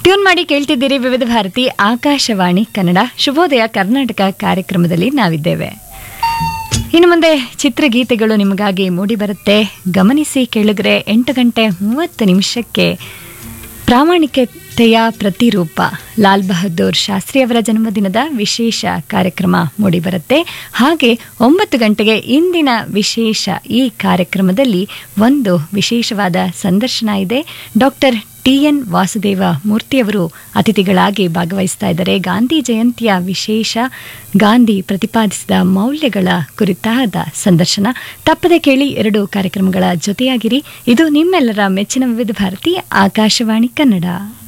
tune ಮಾಡಿ ಕೇಳ್ತಿದ್ದೀರಿ ವಿವಿಧ ಭಾರತಿ ಆಕಾಶವಾಣಿ ಕನ್ನಡ ಶುಭೋದಯ ಕರ್ನಾಟಕ ಕಾರ್ಯಕ್ರಮದಲ್ಲಿ ನಾವಿದ್ದೇವೆ ಇನ್ನು ಮುಂದೆ ಚಿತ್ರಗೀತೆಗಳು ನಿಮಗಾಗಿ ಮೂಡಿ ಬರುತ್ತೆ ಗಮನಿಸಿ ಕೇಳಿದ್ರೆ ಎಂಟು ಗಂಟೆ ಮೂವತ್ತು ನಿಮಿಷಕ್ಕೆ ಪ್ರಾಮಾಣಿಕತೆಯ ಪ್ರತಿರೂಪ ಲಾಲ್ ಬಹದ್ದೂರ್ ಶಾಸ್ತ್ರಿ ಅವರ ಜನ್ಮದಿನದ ವಿಶೇಷ ಕಾರ್ಯಕ್ರಮ ಮೂಡಿಬರುತ್ತೆ ಹಾಗೆ ಒಂಬತ್ತು ಗಂಟೆಗೆ ಇಂದಿನ ವಿಶೇಷ ಈ ಕಾರ್ಯಕ್ರಮದಲ್ಲಿ ಒಂದು ವಿಶೇಷವಾದ ಸಂದರ್ಶನ ಇದೆ ಡಾಕ್ಟರ್ ಟಿ ಎನ್ ವಾಸುದೇವ ಮೂರ್ತಿಯವರು ಅತಿಥಿಗಳಾಗಿ ಭಾಗವಹಿಸ್ತಾ ಇದ್ದಾರೆ ಗಾಂಧಿ ಜಯಂತಿಯ ವಿಶೇಷ ಗಾಂಧಿ ಪ್ರತಿಪಾದಿಸಿದ ಮೌಲ್ಯಗಳ ಕುರಿತಾದ ಸಂದರ್ಶನ ತಪ್ಪದೆ ಕೇಳಿ ಎರಡು ಕಾರ್ಯಕ್ರಮಗಳ ಜೊತೆಯಾಗಿರಿ ಇದು ನಿಮ್ಮೆಲ್ಲರ ಮೆಚ್ಚಿನ ವಿವಿಧ ಭಾರತಿ ಆಕಾಶವಾಣಿ ಕನ್ನಡ